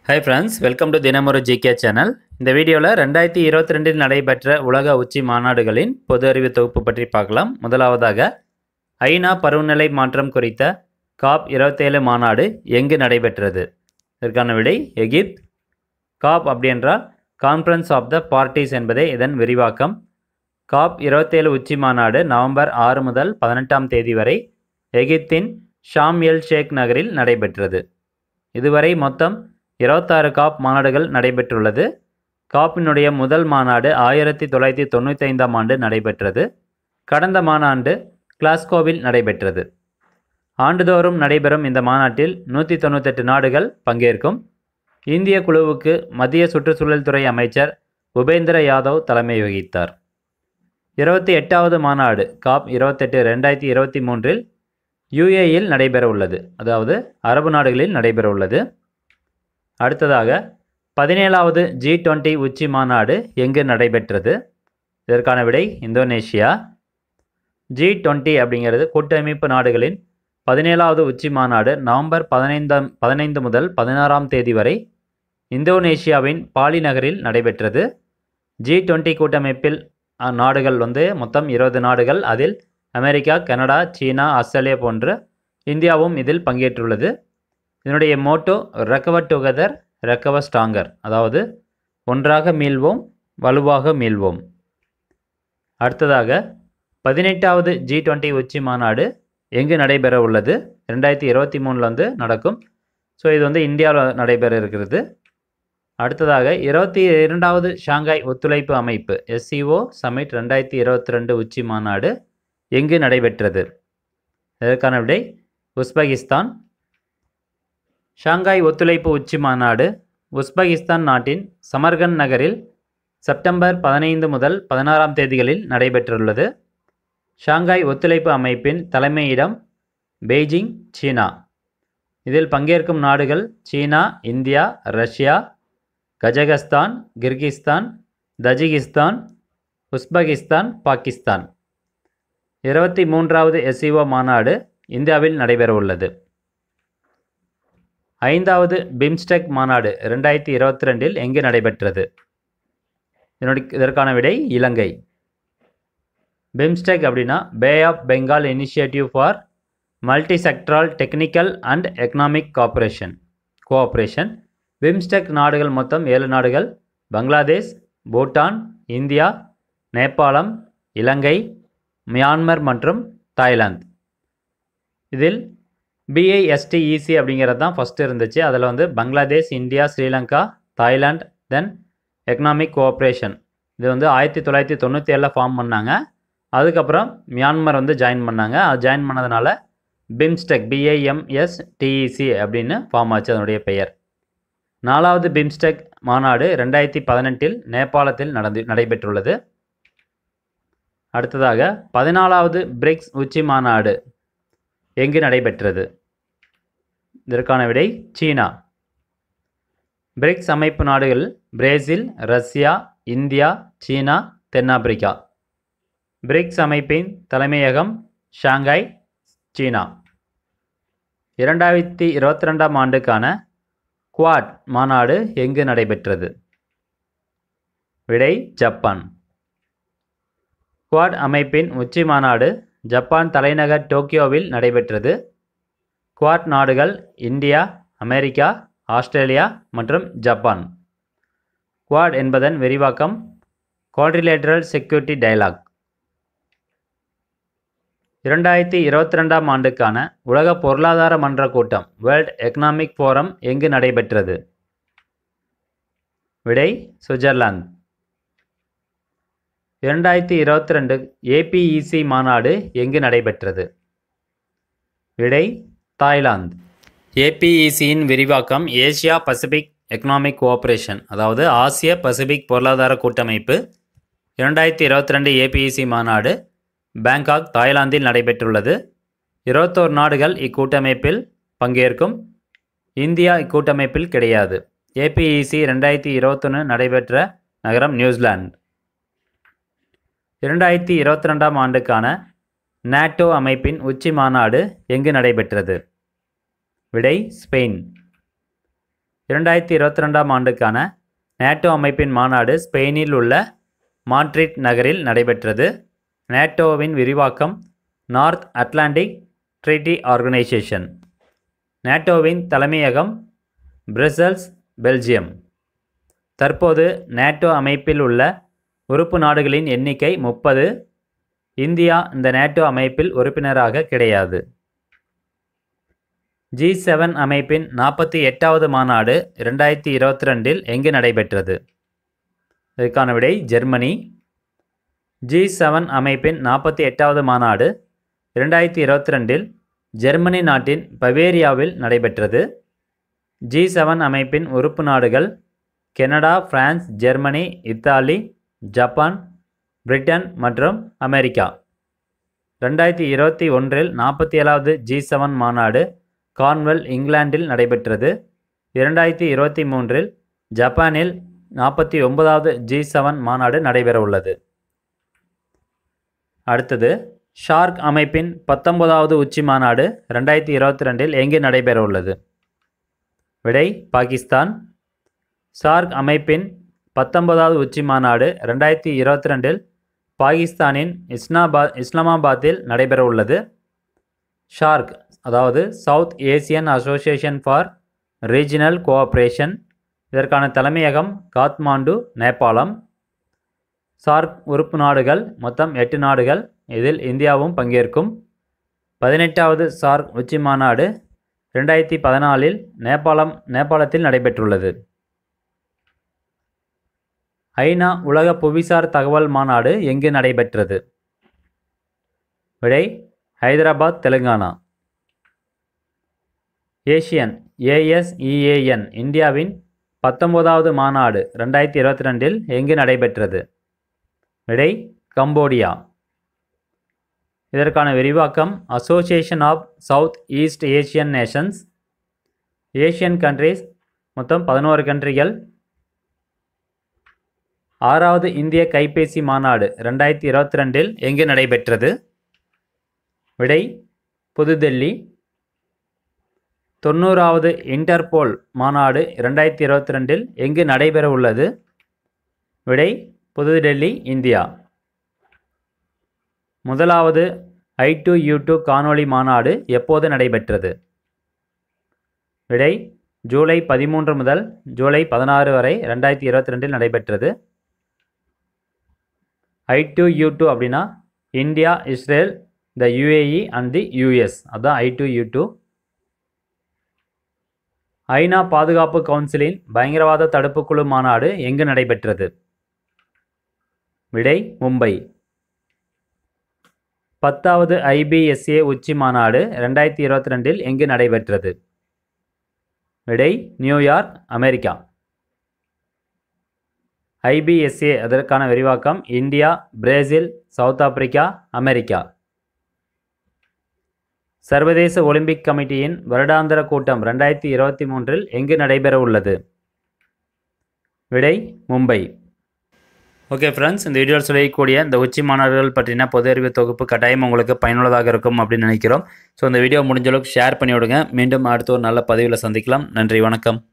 hi friends welcome to தினமொரு GK channel இந்த வீடியோவில் ரெண்டாயிரத்தி இருபத்தி ரெண்டில் நடைபெற்ற உலக உச்சி மாநாடுகளின் பொது அறிவு தொகுப்பு பற்றி பார்க்கலாம் முதலாவதாக ஐநா பருவநிலை மாற்றம் குறித்த காப் இருபத்தேழு மாநாடு எங்கு நடைபெற்றது இதற்கான விடை எகிப்த் காப் அப்படி என்றால் கான்ஃபரன்ஸ் ஆஃப் த பார்ட்டிஸ் என்பதே இதன் விரிவாக்கம் காப் இருபத்தேழு உச்சி மாநாடு நவம்பர் ஆறு முதல் பதினெட்டாம் தேதி வரை எகிப்தின் ஷாம் எல் ஷேக் நகரில் நடைபெற்றது இதுவரை மொத்தம் இருபத்தாறு காப் மாநாடுகள் நடைபெற்றுள்ளது காப்பினுடைய முதல் மாநாடு ஆயிரத்தி தொள்ளாயிரத்தி தொண்ணூற்றி ஐந்தாம் ஆண்டு நடைபெற்றது கடந்த மாநாடு கிளாஸ்கோவில் நடைபெற்றது ஆண்டுதோறும் நடைபெறும் இந்த மாநாட்டில் நூற்றி தொண்ணூத்தெட்டு நாடுகள் பங்கேற்கும் இந்திய குழுவுக்கு மத்திய சுற்றுச்சூழல் துறை அமைச்சர் உபேந்திர யாதவ் தலைமை வகித்தார் இருபத்தி எட்டாவது மாநாடு காப் இருபத்தெட்டு ரெண்டாயிரத்தி இருபத்தி மூன்றில் யுஏயில் நடைபெற உள்ளது அதாவது அரபு நாடுகளில் நடைபெற உள்ளது அடுத்ததாக பதினேழாவது ஜி டுவெண்ட்டி உச்சி மாநாடு எங்கு நடைபெற்றது இதற்கான விடை இந்தோனேஷியா ஜி டுவெண்ட்டி அப்படிங்கிறது கூட்டமைப்பு நாடுகளின் பதினேழாவது உச்சி மாநாடு நவம்பர் பதினைந்தாம் பதினைந்து முதல் பதினாறாம் தேதி வரை இந்தோனேஷியாவின் பாலி நகரில் நடைபெற்றது ஜி டுவெண்ட்டி கூட்டமைப்பில் அஹ், நாடுகள் வந்து மொத்தம் இருபது நாடுகள் அதில் அமெரிக்கா கனடா சீனா ஆஸ்திரேலியா போன்ற இந்தியாவும் இதில் பங்கேற்றுள்ளது இதனுடைய motto recover together recover stronger அதாவது ஒன்றாக மீள்வோம் வலுவாக மீள்வோம் அடுத்ததாக பதினெட்டாவது ஜி டுவெண்ட்டி உச்சி மாநாடு எங்கு நடைபெற உள்ளது ரெண்டாயிரத்தி இருபத்தி மூணில் வந்து நடக்கும் ஸோ இது வந்து இந்தியாவில் நடைபெற இருக்கிறது அடுத்ததாக இருபத்தி இரண்டாவது ஷாங்காய் ஒத்துழைப்பு அமைப்பு எஸ்சிஓ சமிட் ரெண்டாயிரத்தி இருபத்தி ரெண்டு உச்சி மாநாடு எங்கு நடைபெற்றது இதற்கான விடை உஸ்பெகிஸ்தான் ஷாங்காய் ஒத்துழைப்பு உச்சி மாநாடு உஸ்பெகிஸ்தான் நாட்டின் சமர்கன் நகரில் செப்டம்பர் பதினைந்து முதல் பதினாறாம் தேதிகளில் நடைபெற்றுள்ளது ஷாங்காய் ஒத்துழைப்பு அமைப்பின் தலைமையிடம் பெய்ஜிங் சீனா இதில் பங்கேற்கும் நாடுகள் சீனா India Russia Kazakhstan Kyrgyzstan Tajikistan Uzbekistan Pakistan இருபத்தி மூன்றாவது எஸ்இஓ மாநாடு இந்தியாவில் நடைபெறவுள்ளது ஐந்தாவது பிம்ஸ்டெக் மாநாடு ரெண்டாயிரத்தி இருபத்தி ரெண்டில் எங்கு நடைபெற்றது இதனுடைய இதற்கான விடை இலங்கை பிம்ஸ்டெக் அப்படின்னா bay of Bengal initiative for multi sectoral technical and economic cooperation cooperation BIMSTEC நாடுகள் மொத்தம் ஏழு நாடுகள் பங்களாதேஷ் பூட்டான் இந்தியா நேபாளம் இலங்கை மியான்மர் மற்றும் தாய்லாந்து இதில் பிஐஎஸ்டிஇசி அப்படிங்கிறது தான் ஃபஸ்ட்டு இருந்துச்சு அதில் வந்து Bangladesh India Sri Lanka Thailand then economic cooperation இது வந்து ஆயிரத்தி தொள்ளாயிரத்தி தொண்ணூற்றி ஏழில் ஃபார்ம் பண்ணாங்க அதுக்கப்புறம் மியான்மர் வந்து ஜாயின் பண்ணாங்க அது ஜாயின் பண்ணதுனால பிம்ஸ்டெக் பிஐஎம்எஸ் டிஇசி அப்படின்னு ஃபார்ம் ஆச்சு அதனுடைய பெயர் நாலாவது பிம்ஸ்டெக் மாநாடு ரெண்டாயிரத்தி பதினெட்டில் நேபாளத்தில் நடந்து நடைபெற்றுள்ளது அடுத்ததாக பதினாலாவது பிரிக்ஸ் உச்சி மாநாடு எங்கு நடைபெற்றது இதற்கான விடை சீனா பிரிக்ஸ் அமைப்பு நாடுகள் பிரேசில் ரஷ்யா இந்தியா சீனா தென்னாப்பிரிக்கா பிரிக்ஸ் அமைப்பின் தலைமையகம் ஷாங்காய் சீனா இரண்டாயிரத்தி இருபத்தி ரெண்டாம் ஆண்டுக்கான குவாட் மாநாடு எங்கு நடைபெற்றது விடை ஜப்பான் குவாட் அமைப்பின் உச்சி மாநாடு ஜப்பான் தலைநகர் டோக்கியோவில் நடைபெற்றது குவாட் நாடுகள் இந்தியா அமெரிக்கா ஆஸ்திரேலியா மற்றும் ஜப்பான் குவாட் என்பதன் விரிவாக்கம் குவாட்ரிலேட்ரல் செக்யூரிட்டி டயலாக் இரண்டாயிரத்தி இருபத்தி ரெண்டாம் ஆண்டுக்கான உலக பொருளாதார மன்ற கூட்டம் வேர்ல்ட் எக்கனாமிக் ஃபோரம் எங்கு நடைபெற்றது விடை சுவிட்சர்லாந்து இரண்டாயிரத்தி இருபத்தி ரெண்டு ஏபிஇசி மாநாடு எங்கு நடைபெற்றது விடை தாய்லாந்து ஏபிஇசியின் விரிவாக்கம் ஏசியா பசிபிக் எக்கனாமிக் கோஆப்ரேஷன் அதாவது ஆசிய பசிபிக் பொருளாதார கூட்டமைப்பு இரண்டாயிரத்தி இருபத்தி ரெண்டு ஏபிஇசி மாநாடு பேங்காக் தாய்லாந்தில் நடைபெற்றுள்ளது இருபத்தோரு நாடுகள் இக்கூட்டமைப்பில் பங்கேற்கும் இந்தியா இக்கூட்டமைப்பில் கிடையாது ஏபிஇசி ரெண்டாயிரத்தி இருபத்தொன்று நடைபெற்ற நகரம் நியூசிலாந்து இரண்டாயிரத்தி இருபத்தி ரெண்டாம் ஆண்டுக்கான நாட்டோ அமைப்பின் உச்சி மாநாடு எங்கு நடைபெற்றது விடை ஸ்பெயின் இரண்டாயிரத்தி இருபத்தி ரெண்டாம் ஆண்டுக்கான நேட்டோ அமைப்பின் மாநாடு ஸ்பெயினில் உள்ள மாட்ரிட் நகரில் நடைபெற்றது நேட்டோவின் விரிவாக்கம் நார்த் அட்லாண்டிக் ட்ரீட்டி ஆர்கனைசேஷன் நேட்டோவின் தலைமையகம் பிரசல்ஸ் பெல்ஜியம் தற்போது நேட்டோ அமைப்பில் உள்ள உறுப்பு நாடுகளின் எண்ணிக்கை முப்பது இந்தியா இந்த நேட்டோ அமைப்பில் உறுப்பினராக கிடையாது ஜி செவன் அமைப்பின் நாற்பத்தி எட்டாவது மாநாடு இரண்டாயிரத்தி இருபத்தி ரெண்டில் எங்கு நடைபெற்றது இதற்கான விடை ஜெர்மனி ஜி செவன் அமைப்பின் நாற்பத்தி எட்டாவது மாநாடு இரண்டாயிரத்தி இருபத்தி ரெண்டில் ஜெர்மனி நாட்டின் பவேரியாவில் நடைபெற்றது ஜி செவன் அமைப்பின் உறுப்பு நாடுகள் Canada France Germany Italy Japan Britain மற்றும் அமெரிக்கா ரெண்டாயிரத்தி இருபத்தி ஒன்றில் நாற்பத்தி ஏழாவது ஜி செவன் மாநாடு கார்ன்வெல் இங்கிலாந்தில் நடைபெற்றது இரண்டாயிரத்தி இருபத்தி மூன்றில் ஜப்பானில் நாற்பத்தி ஒன்பதாவது ஜி செவன் மாநாடு நடைபெறவுள்ளது அடுத்தது ஷார்க் அமைப்பின் பத்தொன்பதாவது உச்சி மாநாடு ரெண்டாயிரத்தி இருபத்தி ரெண்டில் எங்கே நடைபெறவுள்ளது விடை பாகிஸ்தான் ஷார்க் அமைப்பின் பத்தொன்பதாவது உச்சி மாநாடு ரெண்டாயிரத்தி இருபத்தி ரெண்டில் பாகிஸ்தானின் இஸ்லாபாத் இஸ்லாமாபாத்தில் நடைபெறவுள்ளது ஷார்க் அதாவது South Asian Association for Regional Cooperation இதற்கான தலைமையகம் காத்மாண்டு நேபாளம் சார்க் உறுப்பு நாடுகள் மொத்தம் எட்டு நாடுகள் இதில் இந்தியாவும் பங்கேற்கும் பதினெட்டாவது சார்க் உச்சி மாநாடு ரெண்டாயிரத்தி பதினாலில் நேபாளம் நேபாளத்தில் நடைபெற்றுள்ளது ஐநா உலக புவிசார் தகவல் மாநாடு எங்கு நடைபெற்றது விடை ஹைதராபாத் தெலுங்கானா ஏஷியன் ஏஎஸ்இஏஎன் இந்தியாவின் பத்தொன்பதாவது மாநாடு ரெண்டாயிரத்தி இருபத்தி ரெண்டில் எங்கு நடைபெற்றது விடை கம்போடியா இதற்கான விரிவாக்கம் Association of South East Asian Nations Asian countries மொத்தம் பதினோரு கண்ட்ரிகள் ஆறாவது இந்திய கைபேசி மாநாடு ரெண்டாயிரத்தி இருபத்தி ரெண்டில் எங்கு நடைபெற்றது விடை புதுடெல்லி தொண்ணூறாவது இன்டர்போல் மாநாடு ரெண்டாயிரத்தி இருபத்தி ரெண்டில் எங்கு நடைபெற உள்ளது விடை புதுடெல்லி இந்தியா முதலாவது ஐ டு யூ டூ காணொளி மாநாடு எப்போது நடைபெற்றது விடை ஜூலை பதிமூன்று முதல் ஜூலை பதினாறு வரை ரெண்டாயிரத்தி இருபத்தி ரெண்டில் நடைபெற்றது ஐ டு யூ டூ அப்படின்னா India Israel the UAE and the US அதுதான் ஐ டு யூ டூ ஐநா பாதுகாப்பு கவுன்சிலின் பயங்கரவாத தடுப்பு குழு மாநாடு எங்கு நடைபெற்றது விடை மும்பை பத்தாவது ஐபிஎஸ்ஏ உச்சி மாநாடு ரெண்டாயிரத்தி இருபத்தி ரெண்டில் எங்கு நடைபெற்றது விடை நியூயார்க் அமெரிக்கா ஐபிஎஸ்ஏ அதற்கான விரிவாக்கம் India Brazil South Africa America சர்வதேச ஒலிம்பிக் கமிட்டியின் வருடாந்திர கூட்டம் ரெண்டாயிரத்தி இருபத்தி மூன்றில் எங்கு நடைபெற உள்ளது விடை மும்பை ஓகே ஃப்ரெண்ட்ஸ் இந்த வீடியோவில் சொல்லக்கூடிய இந்த உச்சி மாணவர்கள் பற்றின பொது அறிவு தொகுப்பு கட்டாயம் உங்களுக்கு பயனுள்ளதாக இருக்கும் அப்படின்னு நினைக்கிறோம் ஸோ இந்த வீடியோ முடிஞ்ச அளவுக்கு ஷேர் பண்ணி விடுங்க மீண்டும் அடுத்த ஒரு நல்ல பதிவில் சந்திக்கலாம் நன்றி வணக்கம்